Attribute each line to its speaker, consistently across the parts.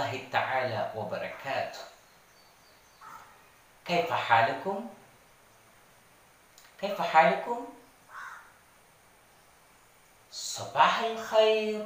Speaker 1: الله تعالى وبركاته كيف حالكم؟ كيف حالكم؟ صباح الخير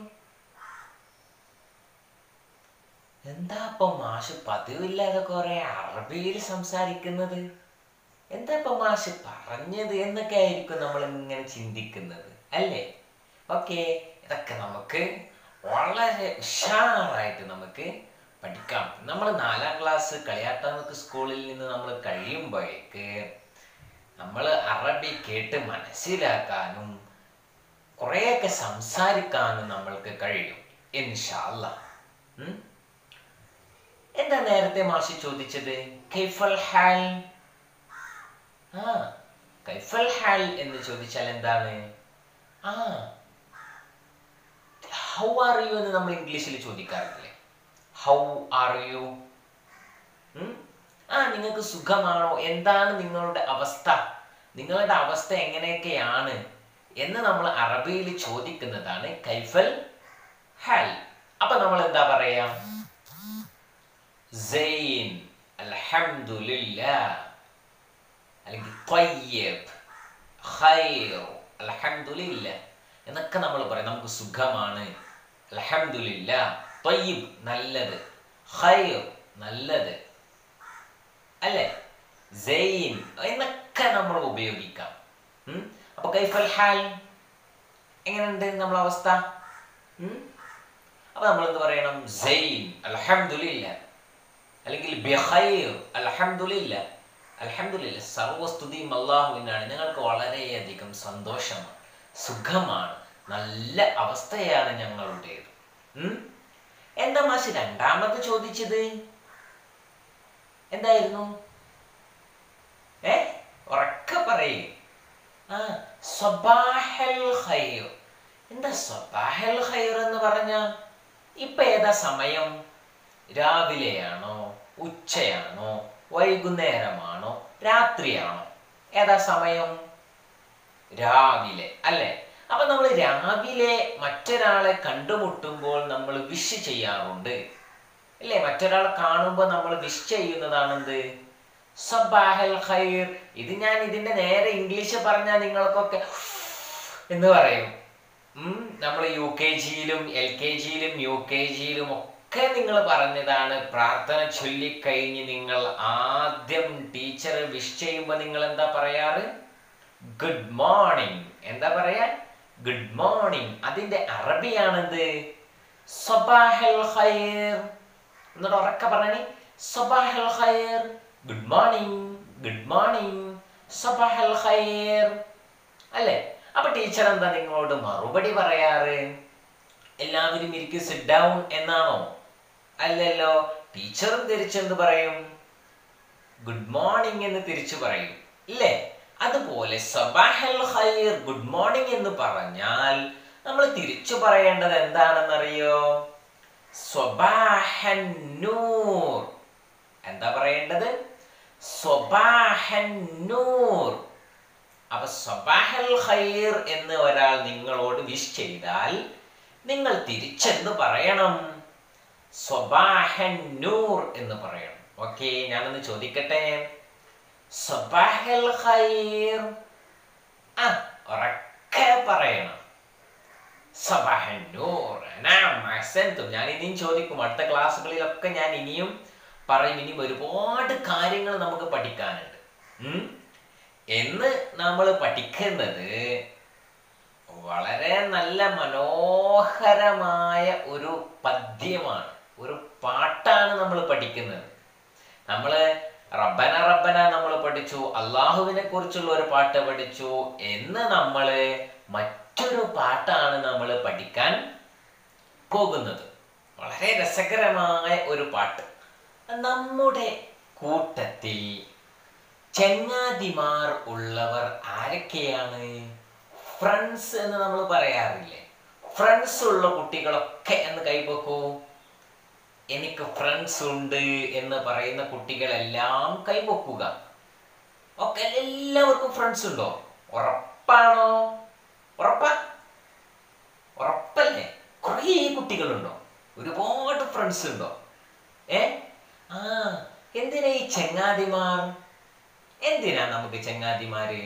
Speaker 1: എന്താ ഇപ്പൊ മാഷ് പതിവില്ലാതെ കുറെ അറബിയിൽ സംസാരിക്കുന്നത് എന്താ ഇപ്പൊ മാഷ് പറഞ്ഞത് എന്നൊക്കെ ആയിരിക്കും നമ്മൾ ഇങ്ങനെ ചിന്തിക്കുന്നത് അല്ലേ ഓക്കെ ഇതൊക്കെ നമുക്ക് വളരെ ഉഷാറായിട്ട് നമുക്ക് പഠിക്കാം നമ്മൾ നാലാം ക്ലാസ് കളിയാട്ടാമക്ക് സ്കൂളിൽ നിന്ന് നമ്മൾ കഴിയുമ്പോഴേക്ക് നമ്മൾ അറബി കേട്ട് മനസ്സിലാക്കാനും കുറേയൊക്കെ സംസാരിക്കാനും നമ്മൾക്ക് കഴിയും ഇൻഷാല്ല എന്താ നേരത്തെ മാഷി ചോദിച്ചത് കൈഫൽ ഹാൽ ആ കൈഫൽ ഹാൽ എന്ന് ചോദിച്ചാൽ എന്താണ് ആ ഹൗ ആർ യു എന്ന് നമ്മൾ ഇംഗ്ലീഷിൽ ചോദിക്കാറില്ലേ ഹൗ ആർ യു ആ നിങ്ങൾക്ക് സുഖമാണോ എന്താണ് നിങ്ങളുടെ അവസ്ഥ നിങ്ങളുടെ അവസ്ഥ എങ്ങനെയൊക്കെയാണ് എന്ന് നമ്മൾ അറബിയിൽ ചോദിക്കുന്നതാണ് കൈഫൽ ഹാൽ അപ്പൊ നമ്മൾ എന്താ പറയാ സെയിൻ അൽഹംദുലില്ലാ അല്ലെങ്കിൽ ത്വയ്യബ് ഖൈർ അൽഹംദുലില്ല എന്നൊക്കെ നമ്മൾ പറയും നമുക്ക് സുഖമാണ് അൽഹംദുലില്ല ത്വയ്യിബ് നല്ലത് ഖൈർ നല്ലത് അല്ലേ സെയിൻ എന്നൊക്കെ നമ്മൾ ഉപയോഗിക്കാം ഉം? അപ്പൊ കൈഫൽ ഹാൽ എങ്ങനെയുണ്ട് നമ്മളെ അവസ്ഥ ഉം? അപ്പൊ നമ്മൾ എന്ത് പറയണം സെയിൻ അൽഹംദുലില്ല അല്ലെങ്കിൽ ബിഖൈർ അൽഹംദുലില്ല അൽഹംദുലില്ല സർവസ്തുതിയും അള്ളാഹുവിനാണ് ഞങ്ങൾക്ക് വളരെയധികം സന്തോഷമാണ് സുഖമാണ് നല്ല അവസ്ഥയാണ് ഞങ്ങളുടേത് ഉം? എന്താ മാഷ് രണ്ടാമത് ചോദിച്ചത് എന്തായിരുന്നു ഏ ഉറക്കെ പറയേ ആ സ്വബാഹൽ ഖൈർ എന്താ സ്വബാഹൽ ഖൈർ എന്ന് പറഞ്ഞ ഇപ്പൊ ഏതാ സമയം രാവിലെയാണോ ഉച്ചയാണോ വൈകുന്നേരമാണോ രാത്രിയാണോ ഏതാ സമയം രാവിലെ അല്ലെ അപ്പൊ നമ്മൾ രാവിലെ മറ്റൊരാളെ കണ്ടുമുട്ടുമ്പോൾ നമ്മൾ വിഷ് ചെയ്യാറുണ്ട് അല്ലേ മറ്റൊരാളെ കാണുമ്പോൾ നമ്മൾ വിഷ് ചെയ്യുന്നതാണെന്ത് സബാഹൽ ഖൈർ ഇത് ഞാൻ ഇതിന്റെ നേരെ ഇംഗ്ലീഷ് പറഞ്ഞാൽ നിങ്ങൾക്കൊക്കെ എന്ന് പറയും ഉം നമ്മൾ യു കെ ജിയിലും എൽ കെ ജിയിലും യു കെ ജിയിലും ഒക്കെ നിങ്ങൾ പറഞ്ഞതാണ് പ്രാർത്ഥന ചൊല്ലിക്കഴിഞ്ഞ് നിങ്ങൾ ആദ്യം ടീച്ചറെ വിഷ് ചെയ്യുമ്പോൾ നിങ്ങൾ എന്താ പറയാറ് ഗുഡ് മോർണിംഗ് എന്താ പറയാ ഗുഡ് മോർണിംഗ് അതിന്റെ അറബിയാണെന്ത് സബാഹൽ ഖൈർ എന്നിട്ട് ഉറക്കെ പറഞ്ഞേ സബാഹൽ ഖൈർ ഗുഡ് മോർണിംഗ് ഗുഡ് മോർണിംഗ് സബാഹൽ ഖൈർ അല്ലേ അപ്പൊ ടീച്ചർ എന്താ നിങ്ങളോട് മറുപടി പറയാറ് എല്ലാവരും ഇരിക്കും സിറ്റ് ഡൗൺ എന്നാണോ അല്ലല്ലോ ടീച്ചറും തിരിച്ചെന്ത് പറയും ഗുഡ് മോർണിംഗ് എന്ന് തിരിച്ചു പറയും ഇല്ലേ അതുപോലെ സബാഹൽ ഖൈർ ഗുഡ് മോർണിംഗ് എന്ന് പറഞ്ഞാൽ നമ്മൾ തിരിച്ചു പറയേണ്ടത് എന്താണെന്നറിയോ സ്വബാഹൻ നൂർ എന്താ പറയേണ്ടത് സ്വബാഹൻ നൂർ അപ്പൊ സ്വബാഹൽ ഖൈർ എന്ന് ഒരാൾ നിങ്ങളോട് വിഷ് ചെയ്താൽ നിങ്ങൾ തിരിച്ചെന്ന് പറയണം സ്വബാഹൻ നൂർ എന്ന് പറയണം ഓക്കെ ഞാനൊന്ന് ചോദിക്കട്ടെ സ്വബാഹൽ ഖൈർ ആ ഉറക്കെ പറയണം സബാഹൻ നൂർ നഅം അഹ്സൻതും ഞാൻ ഇനിയും ചോദിക്കും അടുത്ത ക്ലാസ്സുകളിലൊക്കെ ഞാൻ ഇനിയും പറയും ഇനിയും ഒരുപാട് കാര്യങ്ങൾ നമുക്ക് പഠിക്കാനുണ്ട് ഉം? എന്ന് നമ്മൾ പഠിക്കുന്നത് വളരെ നല്ല മനോഹരമായ ഒരു പദ്യമാണ് ഒരു പാട്ടാണ് നമ്മൾ പഠിക്കുന്നത് നമ്മൾ റബ്ബന റബ്ബന നമ്മൾ പഠിച്ചു അള്ളാഹുവിനെ കുറിച്ചുള്ള ഒരു പാട്ട് പഠിച്ചു എന്ന് നമ്മൾ മറ്റൊരു പാട്ടാണ് നമ്മൾ പഠിക്കാൻ പോകുന്നത് വളരെ രസകരമായ ഒരു പാട്ട് നമ്മുടെ കൂട്ടത്തിൽ ചങ്ങാതിമാർ ഉള്ളവർ ആരൊക്കെയാണ് ഫ്രണ്ട്സ് എന്ന് നമ്മൾ പറയാറില്ലേ ഫ്രണ്ട്സ് ഉള്ള കുട്ടികളൊക്കെ എന്ന് കൈവക്കൂ എനിക്ക് ഫ്രണ്ട്സ് ഉണ്ട് എന്ന് പറയുന്ന കുട്ടികളെല്ലാം കൈവക്കുക ഒക്കെ എല്ലാവർക്കും ഫ്രണ്ട്സ് ഉണ്ടോ ഉറപ്പാണോ ഉറപ്പാ ഉറപ്പല്ലേ കുറേ കുട്ടികളുണ്ടോ ഒരുപാട് ഫ്രണ്ട്സ് ഉണ്ടോ ഏ ആ എന്തിനാ ഈ ചെങ്ങാതിമാർ എന്തിനാ നമുക്ക് ചെങ്ങാതിമാര്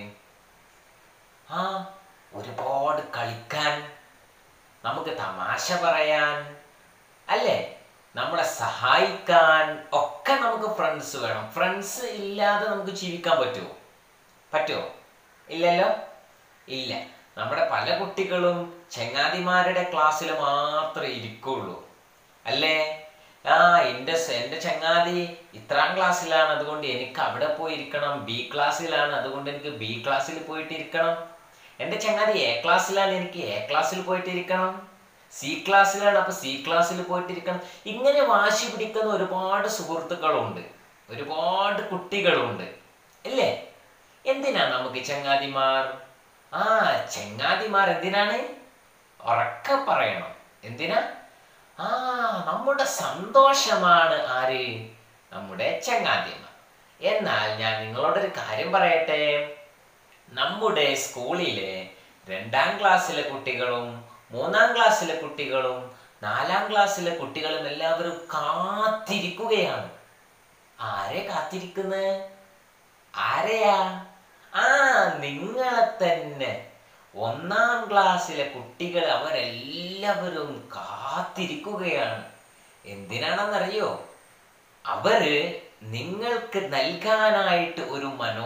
Speaker 1: ആ ഒരുപാട് കളിക്കാൻ നമുക്ക് തമാശ പറയാൻ അല്ലേ നമ്മളെ സഹായിക്കാൻ ഒക്കെ നമുക്ക് ഫ്രണ്ട്സ് വേണം ഫ്രണ്ട്സ് ഇല്ലാതെ നമുക്ക് ജീവിക്കാൻ പറ്റുമോ പറ്റുമോ ഇല്ലല്ലോ ഇല്ല നമ്മുടെ പല കുട്ടികളും ചെങ്ങാതിമാരുടെ ക്ലാസ്സിൽ മാത്രമേ ഇരിക്കുള്ളൂ അല്ലേ ആ എൻ്റെ സ- എൻ്റെ ചങ്ങാതി ഇത്രാം ക്ലാസ്സിലാണ് അതുകൊണ്ട് എനിക്ക് അവിടെ പോയി ഇരിക്കണം ബി ക്ലാസ്സിലാണ് അതുകൊണ്ട് എനിക്ക് ബി ക്ലാസ്സിൽ പോയിട്ട് ഇരിക്കണം എൻ്റെ ചങ്ങാതി എ ക്ലാസ്സിലാണ് എനിക്ക് എ ക്ലാസ്സിൽ പോയിട്ട് ഇരിക്കണം സി ക്ലാസ്സിലാണ് അപ്പൊ സി ക്ലാസ്സിൽ പോയിട്ട് ഇരിക്കണം ഇങ്ങനെ വാശി പിടിക്കുന്ന ഒരുപാട് സുഹൃത്തുക്കളുണ്ട് ഒരുപാട് കുട്ടികളുണ്ട് അല്ലേ എന്തിനാ നമുക്ക് ചങ്ങാതിമാർ ആ ചങ്ങാതിമാർ എന്തിനാണ് ഉറക്കെ പറയണം എന്തിനാ ആ നമ്മുടെ സന്തോഷമാണ് ആര് നമ്മുടെ ചങ്ങാതിമാർ എന്നാൽ ഞാൻ നിങ്ങളോടൊരു കാര്യം പറയട്ടെ നമ്മുടെ സ്കൂളിലെ രണ്ടാം ക്ലാസ്സിലെ കുട്ടികളും മൂന്നാം ക്ലാസ്സിലെ കുട്ടികളും നാലാം ക്ലാസ്സിലെ കുട്ടികളും എല്ലാവരും കാത്തിരിക്കുകയാണ് ആരെ കാത്തിരിക്കുന്നത് ആരെയാ ആ നിങ്ങളെ തന്നെ ഒന്നാം ക്ലാസ്സിലെ കുട്ടികൾ അവരെല്ലാവരും കാത്തിരിക്കുകയാണ് എന്തിനാണെന്നറിയോ അവര് നിങ്ങൾക്ക് നൽകാനായിട്ട് ഒരു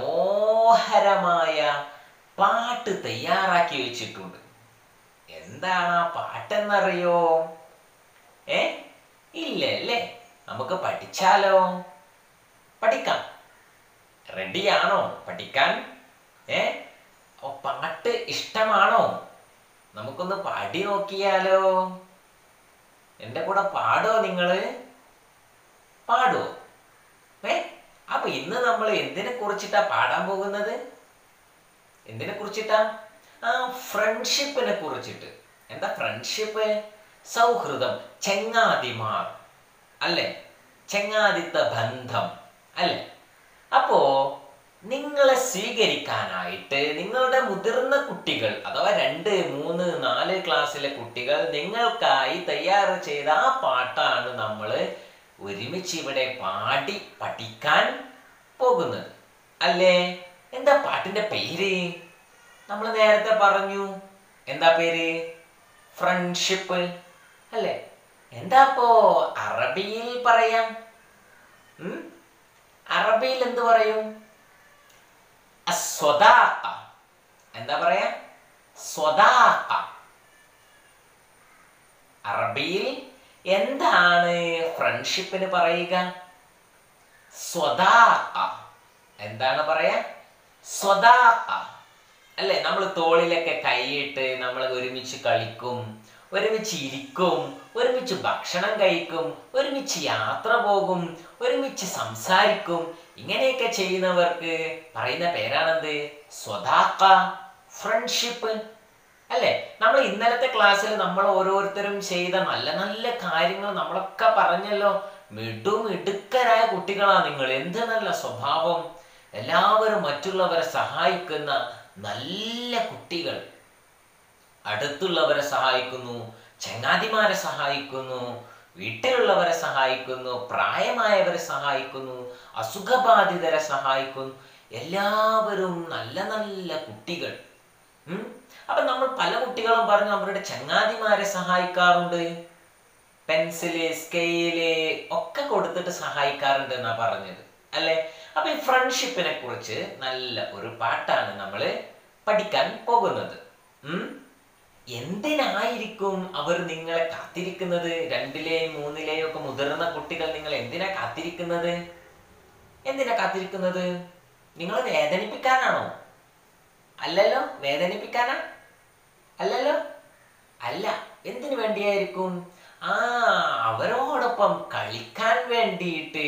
Speaker 1: മനോഹരമായ പാട്ട് തയ്യാറാക്കി വെച്ചിട്ടുണ്ട് എന്താണ് ആ പാട്ടെന്നറിയോ ഏ ഇല്ല അല്ലേ നമുക്ക് പഠിച്ചാലോ പഠിക്കാം റെഡിയാണോ പഠിക്കാൻ ഏ ഓ പാട്ട് ഇഷ്ടമാണോ നമുക്കൊന്ന് പാടി നോക്കിയാലോ എൻ്റെ കൂടെ പാടോ നിങ്ങള് പാടോ ഏ അപ്പൊ ഇന്ന് നമ്മൾ എന്തിനെ കുറിച്ചിട്ടാ പാടാൻ പോകുന്നത് എന്തിനെ കുറിച്ചിട്ടാ ആ ഫ്രണ്ട്ഷിപ്പിനെ കുറിച്ചിട്ട് എന്താ ഫ്രണ്ട്ഷിപ്പ് സൗഹൃദം ചെങ്ങാതിമാർ അല്ലേ ചെങ്ങാതിത്ത ബന്ധം അല്ലേ അപ്പോ നിങ്ങളെ സ്വീകരിക്കാനായിട്ട് നിങ്ങളുടെ മുതിർന്ന കുട്ടികൾ അഥവാ രണ്ട് മൂന്ന് നാല് ക്ലാസ്സിലെ കുട്ടികൾ നിങ്ങൾക്കായി തയ്യാർ ചെയ്ത ആ പാട്ടാണ് നമ്മൾ ഒരുമിച്ച് ഇവിടെ പാടി പഠിക്കാൻ പോകുന്നത് അല്ലേ എന്താ പാട്ടിന്റെ പേര് നമ്മൾ നേരത്തെ പറഞ്ഞു എന്താ പേര് ഫ്രണ്ട്ഷിപ്പ് അല്ലേ എന്താ അപ്പോ അറബിയിൽ പറയാം ഉം? അറബിയിൽ എന്ത് പറയും അസ്വദാഖ. എന്താ പറയാ സ്വദാഖ. അറബിയിൽ എന്താണ് ഫ്രണ്ട്ഷിപ്പിന് പറയുക സ്വദാഖ. എന്താണ് പറയാ സ്വദാഖ. അല്ലേ നമ്മൾ തോളിലൊക്കെ കൈയിട്ട് നമ്മൾ ഒരുമിച്ച് കളിക്കും ഒരുമിച്ച് ഇരിക്കും ഒരുമിച്ച് ഭക്ഷണം കഴിക്കും ഒരുമിച്ച് യാത്ര പോകും ഒരുമിച്ച് സംസാരിക്കും ഇങ്ങനെയൊക്കെ ചെയ്യുന്നവർക്ക് പറയുന്ന പേരാണെന്ത് സ്വതാക്ക ഫ്രണ്ട്ഷിപ്പ് അല്ലേ നമ്മൾ ഇന്നലത്തെ ക്ലാസ്സിൽ നമ്മൾ ഓരോരുത്തരും ചെയ്ത നല്ല നല്ല കാര്യങ്ങൾ നമ്മളൊക്കെ പറഞ്ഞല്ലോ മിടുമിടുക്കരായ കുട്ടികളാ നിങ്ങൾ എന്ത് നല്ല സ്വഭാവം എല്ലാവരും മറ്റുള്ളവരെ സഹായിക്കുന്ന നല്ല കുട്ടികൾ അടുത്തുള്ളവരെ സഹായിക്കുന്നു ചങ്ങാതിമാരെ സഹായിക്കുന്നു വീട്ടിലുള്ളവരെ സഹായിക്കുന്നു പ്രായമായവരെ സഹായിക്കുന്നു അസുഖബാധിതരെ സഹായിക്കുന്നു എല്ലാവരും നല്ല നല്ല കുട്ടികൾ ഉം? അപ്പൊ നമ്മൾ പല കുട്ടികളും പറഞ്ഞു അവരുടെ ചങ്ങാതിമാരെ സഹായിക്കാറുണ്ട് പെൻസില് സ്കെയില് ഒക്കെ കൊടുത്തിട്ട് സഹായിക്കാറുണ്ട് എന്നാ പറഞ്ഞത് അല്ലെ അപ്പൊ ഈ ഫ്രണ്ട്ഷിപ്പിനെ കുറിച്ച് നല്ല ഒരു പാട്ടാണ് നമ്മൾ പഠിക്കാൻ പോകുന്നത് ഉം എന്തിനായിരിക്കും അവർ നിങ്ങളെ കാത്തിരിക്കുന്നത് രണ്ടിലെയും മൂന്നിലെയും ഒക്കെ മുതിർന്ന കുട്ടികൾ നിങ്ങൾ എന്തിനാ കാത്തിരിക്കുന്നത് എന്തിനാ കാത്തിരിക്കുന്നത് നിങ്ങൾ വേദനിപ്പിക്കാനാണോ അല്ലല്ലോ വേദനിപ്പിക്കാനാ അല്ലല്ലോ അല്ല എന്തിനു വേണ്ടിയായിരിക്കും ആ അവരോടൊപ്പം കളിക്കാൻ വേണ്ടിയിട്ട്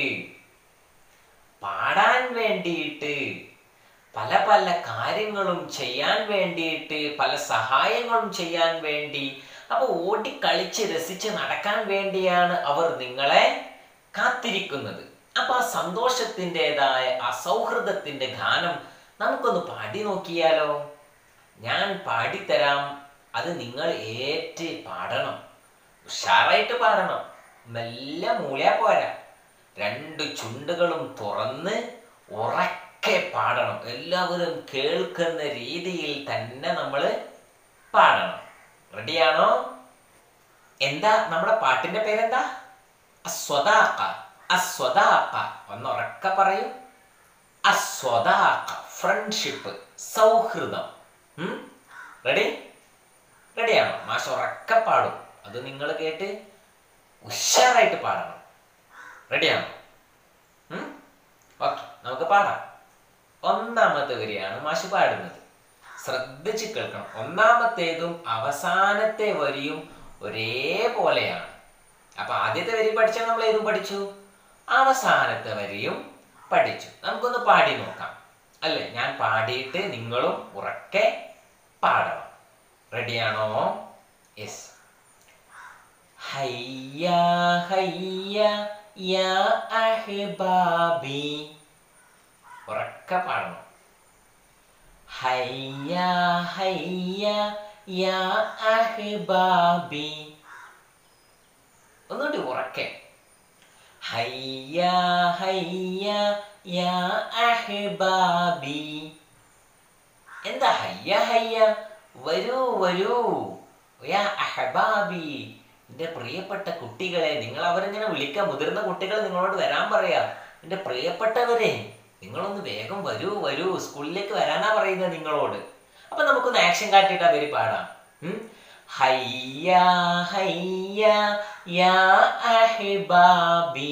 Speaker 1: പാടാൻ വേണ്ടിയിട്ട് പല പല കാര്യങ്ങളും ചെയ്യാൻ വേണ്ടിയിട്ട് പല സഹായങ്ങളും ചെയ്യാൻ വേണ്ടി അപ്പൊ ഓടി കളിച്ച് രസിച്ച് നടക്കാൻ വേണ്ടിയാണ് അവർ നിങ്ങളെ കാത്തിരിക്കുന്നത് അപ്പൊ ആ സന്തോഷത്തിൻ്റെതായ ആ സൗഹൃദത്തിന്റെ ഗാനം നമുക്കൊന്ന് പാടി നോക്കിയാലോ ഞാൻ പാടിത്തരാം അത് നിങ്ങൾ ഏറ്റ് പാടണം ഉഷാറായിട്ട് പാടണം മെല്ലെ മൂളിയാ പോരാ രണ്ട് ചുണ്ടുകളും തുറന്ന് ഉറക്കെ പാടണം എല്ലാവരും കേൾക്കുന്ന രീതിയിൽ തന്നെ നമ്മൾ പാടണം റെഡിയാണോ എന്താ നമ്മുടെ പാട്ടിന്റെ പേരെന്താ അസ്വദാക്ക അസ്വദാക്ക ഒന്നുറക്കെ പറയൂ അസ്വദാക്ക ഫ്രണ്ട്ഷിപ്പ് സൗഹൃദം റെഡി റെഡിയാണോ മാഷ് ഉറക്കെ പാടും അത് നിങ്ങൾ കേട്ട് ഉഷാറായിട്ട് പാടണം റെഡിയാണോ ഓക്കെ നമുക്ക് പാടാം ഒന്നാമത്തെ വരിയാണ് മാഷ് പാടുന്നത് ശ്രദ്ധിച്ച് കേൾക്കണം ഒന്നാമത്തേതും അവസാനത്തെ വരിയും ഒരേപോലെയാണ് അപ്പൊ ആദ്യത്തെ വരി പഠിച്ചാൽ നമ്മൾ ഏതും പഠിച്ചു അവസാനത്തെ വരിയും പഠിച്ചു നമുക്കൊന്ന് പാടി നോക്കാം അല്ലേ ഞാൻ പാടിയിട്ട് നിങ്ങളും ഉറക്കെ പാടണം റെഡിയാണോ യെസ് ഹയ്യ ഹയ്യ യാ അഹ്ബാബി ഉറക്കെ പാടണം ഹയ്യ ഹയ്യ യാ അഹ്ബാബി ഒന്നുകൂടി ഉറക്കെ ഹയ്യ ഹയ്യ യാ അഹ്ബാബി എന്താ ഹയ്യ ഹയ്യ വരൂ വരൂ യാ അഹ്ബാബി എൻ്റെ പ്രിയപ്പെട്ട കുട്ടികളെ നിങ്ങൾ അവരിങ്ങനെ വിളിക്കാം മുതിർന്ന കുട്ടികൾ നിങ്ങളോട് വരാൻ പറയാ എൻ്റെ പ്രിയപ്പെട്ടവരെ നിങ്ങളൊന്ന് വേഗം വരൂ വരൂ സ്കൂളിലേക്ക് വരാനാ പറയുന്നത് നിങ്ങളോട് അപ്പൊ നമുക്കൊന്ന് ആക്ഷൻ കാട്ടിയിട്ട് അവര് പാടാം ഉം? ഹയ്യ ഹയ്യ യാ അഹ്ബാബി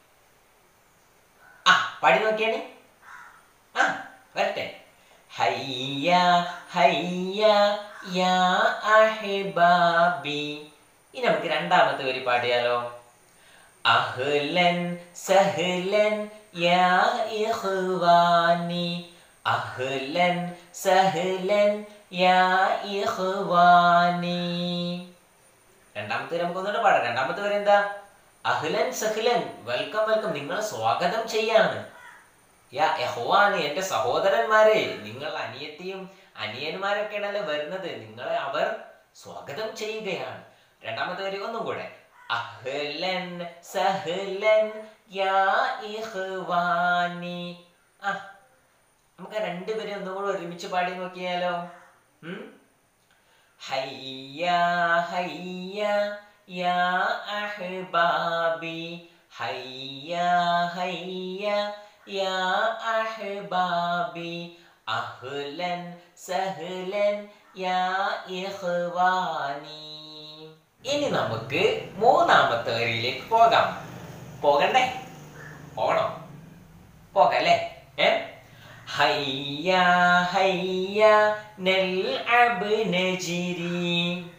Speaker 1: ആ പാടി നോക്കിയാണ് ആ വരട്ടെ ഹയ്യ ഹയ്യ യാ അഹ്ബാബി ഇനി നമുക്ക് രണ്ടാമത്തെ വരി പാടിയാലോ അഹ്ലൻ സഹ്ലൻ യാ ഇഖ്വാനി അഹ്ലൻ സഹ്ലൻ യാ ഇഖ്വാനി രണ്ടാമത്തെ വരി നമുക്ക് ഒന്നുകൂടെ പാടാം രണ്ടാമത്തെ വരി എന്താ അഹ്ലൻ സഹ്ലൻ വെൽക്കം വെൽക്കം നിങ്ങൾ സ്വാഗതം ചെയ്യാണ് യാ യഹ്വാന് എന്റെ സഹോദരന്മാരെ നിങ്ങൾ അനിയത്തിയും അനിയന്മാരൊക്കെയാണല്ലോ വരുന്നത് നിങ്ങളെ അവർ സ്വാഗതം ചെയ്യുകയാണ് രണ്ടാമത്തെ വരി ഒന്നും കൂടെ അഹ്ലൻ സഹ്ലൻ യാ ഇഖ്വാനി ആ നമുക്ക് ആ രണ്ടുപേരും ഒന്നും കൂടെ ഒരുമിച്ച് പാടി നോക്കിയാലോ ഉം? ഹയ്യ ഹയ്യ യാ അഹ്ബാബി ഹയ്യ ഹയ്യ യാ അഹ്ബാബി അഹ്ലൻ സഹ്ലൻ യാ ഇഖ്വാനി ഇനി നമുക്ക് മൂന്നാമത്തെ വരിയിലേക്ക് പോകാം പോകണ്ടേ പോകണോ പോകല്ലേ ഏ ഹയ്യ ഹയ്യ നൽഅബ് നജിരി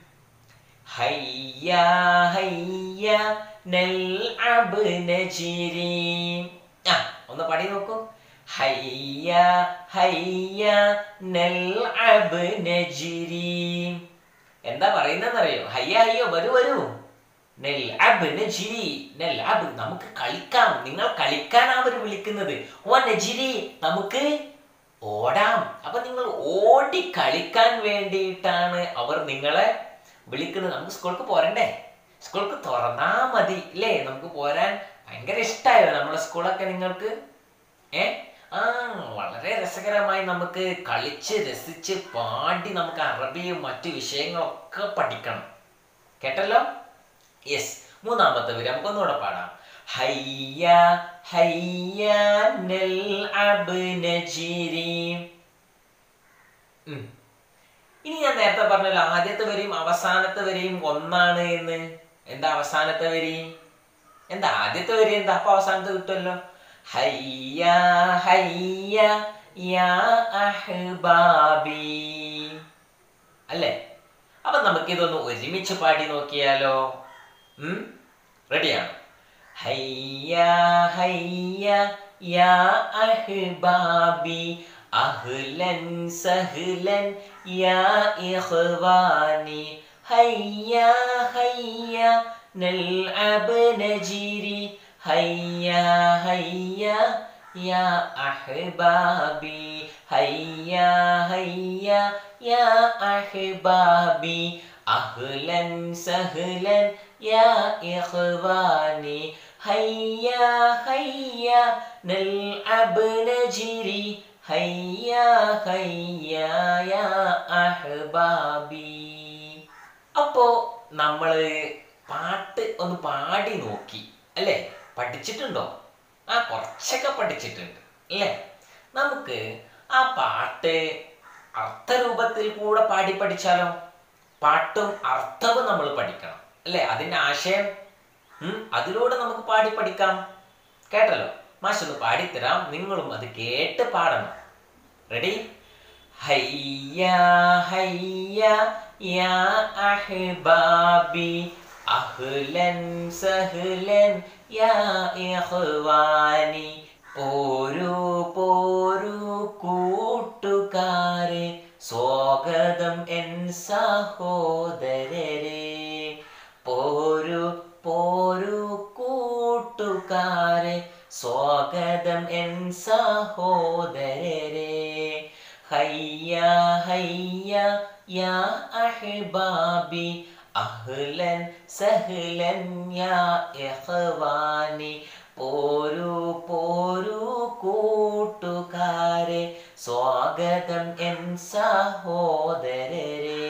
Speaker 1: ഹയ്യ ഹയ്യ നൽഅബ് നജിരി ആ ഒന്ന് പാടി നോക്കൂ ഹയ്യ ഹയ്യ നൽഅബ് നജിരി എന്താ പറയുന്നതെന്നറിയോ ഹയ്യ ഹയ്യോ വരൂ വരൂ നെൽ അബ് നജിരി നെൽ അബ് നമുക്ക് കളിക്കാം നിങ്ങൾ കളിക്കാനാ അവർ വിളിക്കുന്നത് ഓ നജിരി നമുക്ക് ഓടാം അപ്പൊ നിങ്ങൾ ഓടി കളിക്കാൻ വേണ്ടിയിട്ടാണ് അവർ നിങ്ങളെ വിളിക്കുന്നത് നമുക്ക് സ്കൂൾക്ക് പോരണ്ടേ സ്കൂൾക്ക് തുറന്നാ മതി ഇല്ലേ നമുക്ക് പോരാൻ ഭയങ്കര ഇഷ്ടമായോ നമ്മുടെ സ്കൂളൊക്കെ നിങ്ങൾക്ക് ഏ ആ വളരെ രസകരമായി നമുക്ക് കളിച്ച് രസിച്ച് പാടി നമുക്ക് അറബിയും മറ്റു വിഷയങ്ങളൊക്കെ പഠിക്കണം കേട്ടല്ലോ യെസ് മൂന്നാമത്തെ വരി നമുക്ക് ഒന്നുകൂടെ പാടാം ഹയ്യ ഹയ്യ നൽ അബ് നജിരി ഉം. ഇനി ഞാൻ നേരത്തെ പറഞ്ഞല്ലോ ആദ്യത്തെ വരിയും അവസാനത്തെ വരിയും ഒന്നാണ് എന്ന് എന്താ അവസാനത്തെ വരി എന്താ ആദ്യത്തെ വരി എന്താ അപ്പൊ അവസാനത്തെ കിട്ടുമല്ലോ ഹയ്യ ഹയ്യ യാ അഹ്ബാബി അല്ലേ അപ്പൊ നമുക്കിതൊന്ന് ഒരുമിച്ച് പാടി നോക്കിയാലോ ഉം റെഡിയാണ് ഹയ്യ ഹയ്യ യാ അഹ്ബാബി അഹ്ലൻ സഹ്ലൻ യാ ഇഖ്വാനി ഹയ്യ ഹയ്യ നൽഅബ് നജിരി ഹയ്യ ഹയ്യ യാ അഹ്ബാബി ഹയ്യ ഹയ്യ യാ അഹ്ബാബി അഹ്ലൻ സഹ്ലൻ യാ ഇഖ്വാനി هيا هيا نلعب نجري هيا هيا يا أحبابي അപ്പോ നമ്മള് പാട്ട് ഒന്ന് പാടി നോക്കി അല്ലേ പഠിച്ചിട്ടുണ്ടോ ആ കുറച്ചൊക്കെ പഠിച്ചിട്ടുണ്ട് അല്ലേ നമുക്ക് ആ പാട്ട് അർത്ഥരൂപത്തിൽ കൂടെ പാടി പഠിച്ചാലോ പാട്ടും അർത്ഥവും നമ്മൾ പഠിക്കണം അല്ലേ അതിന്റെ ആശയം ഉം, അതിലൂടെ നമുക്ക് പാടി പഠിക്കാം കേട്ടല്ലോ മാഷൊന്ന് പാടിത്തരാം നിങ്ങളും അത് കേട്ട് പാടണം റെഡി ഹയ്യ ഹയ്യ യാ അഹ്ബാബി അഹ്ലൻ സഹ്ലൻ യാ ഇഖ്വാനി പോരൂ പോരൂ കൂട്ടുകാരെ സ്വാഗതം എൻ സഹോദരരെ പോരൂ പോരൂ കൂട്ടുകാരെ സ്വാഗതം എൻ സഹോദരരെ ഹയ്യ ഹയ്യ യാ അഹ്ബാബി അഹ്ലൻ സഹ്ലൻ യാ ഇഖ്വാനി പോരൂ പോരൂ കൂട്ടുകാരെ സ്വാഗതം എൻ സഹോദരരെ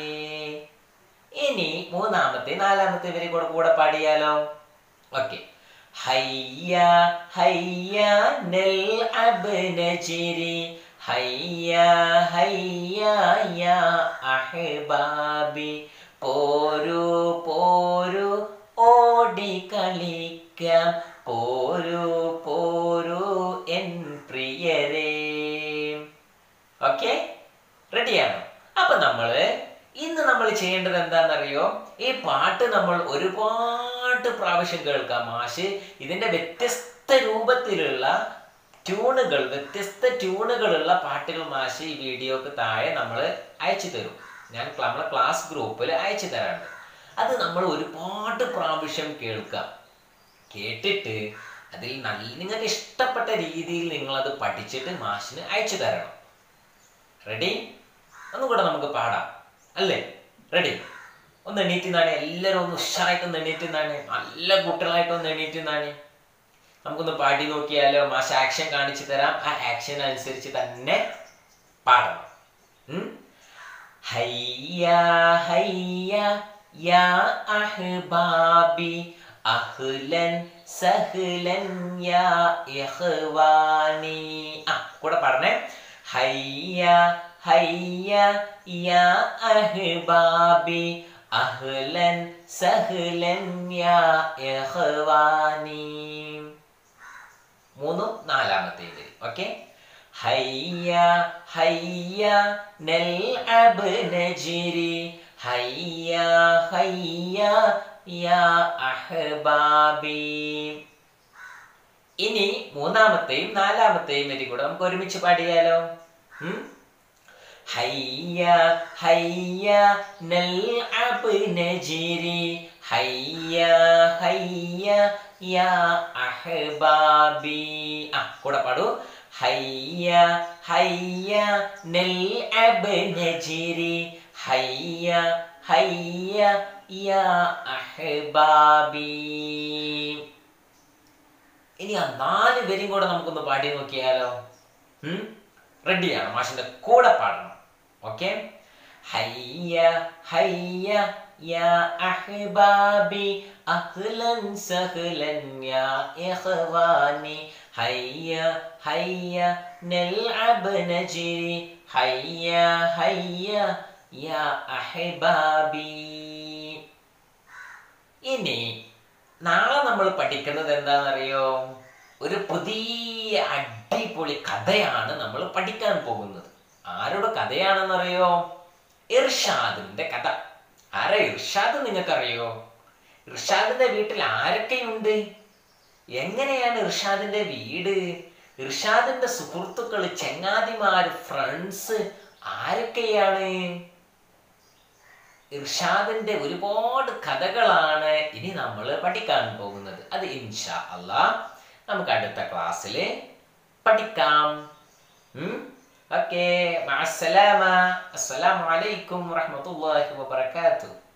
Speaker 1: ഇനി മൂന്നാമത്തെ നാലാമത്തെ വരി കൂടെ കൂടെ പാടിയാലോ ഓക്കെ ഹയ്യ ഹയ്യ നെൽ അബ്നജിരി ഹയ്യ ഹയ്യ യാ അഹ്ബാബി പോരൂ പോരൂ ഓടി കളിക്കാം പോരൂ പോരൂ എൻ പ്രിയരേ ഓക്കെ റെഡിയാണോ അപ്പൊ നമ്മള് ഇന്ന് നമ്മൾ ചെയ്യേണ്ടത് എന്താണെന്നറിയോ ഈ പാട്ട് നമ്മൾ ഒരുപാട് പ്രാവശ്യം കേൾക്കാം മാഷ് ഇതിന്റെ വ്യത്യസ്ത രൂപത്തിലുള്ള ട്യൂണുകൾ വ്യത്യസ്ത ട്യൂണുകളുള്ള പാട്ടുകൾ മാഷ് ഈ വീഡിയോക്ക് താഴെ നമ്മൾ അയച്ചു തരും ഞാൻ നമ്മളെ ക്ലാസ് ഗ്രൂപ്പിൽ അയച്ചു തരാറുണ്ട് അത് നമ്മൾ ഒരുപാട് പ്രാവശ്യം കേൾക്കാം കേട്ടിട്ട് അതിൽ നല്ല നിങ്ങൾക്ക് ഇഷ്ടപ്പെട്ട രീതിയിൽ നിങ്ങൾ അത് പഠിച്ചിട്ട് മാഷിന് അയച്ചു തരണം റെഡി ഒന്നുകൂടെ നമുക്ക് പാടാം അല്ലേ റെഡി ഒന്ന് എണീറ്റ് നാണി എല്ലാവരും ഒന്ന് ഉഷാറായിട്ട് ഒന്ന് എണീറ്റ് നാണി നല്ല കുട്ടികളായിട്ട് ഒന്ന് എണീറ്റ് നാണി നമുക്കൊന്ന് പാടി നോക്കിയാലോ മാഷ ആക്ഷൻ കാണിച്ചു തരാം ആ ആക്ഷൻ അനുസരിച്ച് തന്നെ പാടണം ഉം? ഹയ്യ ഹയ്യ യാ അഹ്ബാബി അഹ്ലൻ സഹ്ലൻ യാ ഇഖ്വാനി ആ കൂടെ പറഞ്ഞേ ഹയ്യ ഹയ്യ യാ അഹ്ബാബി അഹ്ലൻ സഹ്ലൻ യാ ഇഖ്വാനി മൂന്നും നാലാമത്തെ വരി ഓക്കെ ഹയ്യ ഹയ്യ നൽഅബ് നജ്രി ഹയ്യ ഹയ്യ യാ അഹ്ബാബി ഇനി മൂന്നാമത്തെയും നാലാമത്തെയും വരി കൂടെ നമുക്ക് ഒരുമിച്ച് പാടിയാലോ ഉം? ഹയ്യ ഹയ്യ നൽഅബ് നജ്രി ഹയ്യ ഹയ്യ യാ അഹ്ബാബി ആ കൂടെ പാടൂ ഹയ്യ ഹയ്യ നൽഅബ് നജ്രി ഹയ്യ ഹയ്യ യാ അഹ്ബാബി ഇനി ആ നാല് പേരും കൂടെ നമുക്കൊന്ന് പാടി നോക്കിയാലോ ഉം? റെഡിയാണ് മാഷിന്റെ കൂടെ പാടണം ഓക്കെ ഹയ്യ ഹയ്യ യാ അഹ്ബാബി അഹ്ലൻ സഹ്ലൻ യാ ഇഖ്വാനി ഹയ്യ ഹയ്യ നൽഅബ് നജ്രി ഹയ്യ ഹയ്യ യാ അഹ്ബാബി ഇനി നാളെ നമ്മൾ പഠിക്കുന്നത് എന്താണെന്നറിയോ ഒരു പുതിയ അടിപൊളി കഥയാണ് നമ്മൾ പഠിക്കാൻ പോകുന്നത് ആരുടെ കഥയാണെന്നറിയോ ഇർഷാദിന്റെ കഥ ആരാ ഇർഷാദ് നിങ്ങൾക്കറിയോ ഇർഷാദിന്റെ വീട്ടിൽ ആരൊക്കെയുണ്ട് എങ്ങനെയാണ് ഇർഷാദിന്റെ വീട് ഇർഷാദിന്റെ സുഹൃത്തുക്കൾ ചെങ്ങാതിമാര് ഫ്രണ്ട്സ് ആരൊക്കെയാണ് ഇർഷാദിന്റെ ഒരുപാട് കഥകളാണ് ഇനി നമ്മൾ പഠിക്കാൻ പോകുന്നത് അത് ഇൻഷാ അല്ലാ നമുക്ക് അടുത്ത ക്ലാസ്സിൽ പഠിക്കാം ഓക്കെ അസ്സലാമ അസ്സലാമു അലൈക്കും വറഹ്മത്തുള്ളാഹി വബറകാതുഹു